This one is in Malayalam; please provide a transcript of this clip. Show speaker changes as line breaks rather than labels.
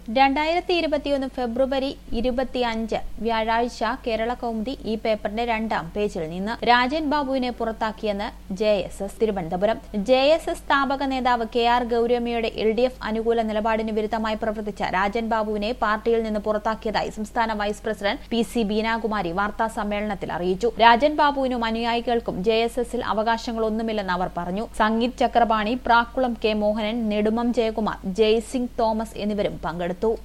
രണ്ടായിരത്തി ഇരുപത്തിയൊന്ന് ഫെബ്രുവരി ഇരുപത്തിയഞ്ച് വ്യാഴാഴ്ച കേരള കൗമുദി ഈ പേപ്പറിന്റെ രണ്ടാം പേജിൽ നിന്ന് രാജൻ ബാബുവിനെ പുറത്താക്കിയെന്ന് J S S Thiruvananthapuram J S S സ്ഥാപക നേതാവ് കെ ആർ ഗൌരമ്മയുടെ എൽ ഡി എഫ് അനുകൂല നിലപാടിന് വിരുദ്ധമായി പ്രവർത്തിച്ച രാജൻ ബാബുവിനെ പാർട്ടിയിൽ നിന്ന് പുറത്താക്കിയതായി സംസ്ഥാന vice president P C Beenakumari വാർത്താ സമ്മേളനത്തിൽ അറിയിച്ചു രാജൻ ബാബുവിനും അനുയായികൾക്കും ജെ എസ് എസിൽ അവകാശങ്ങളൊന്നുമില്ലെന്ന് അവർ പറഞ്ഞു സംഗീത് ചക്രപാണി പ്രാക്കുളം കെ മോഹനൻ നെടുമം ജയകുമാർ ജയ്സിംഗ് തോമസ് എന്നിവരും പങ്കെടുത്തു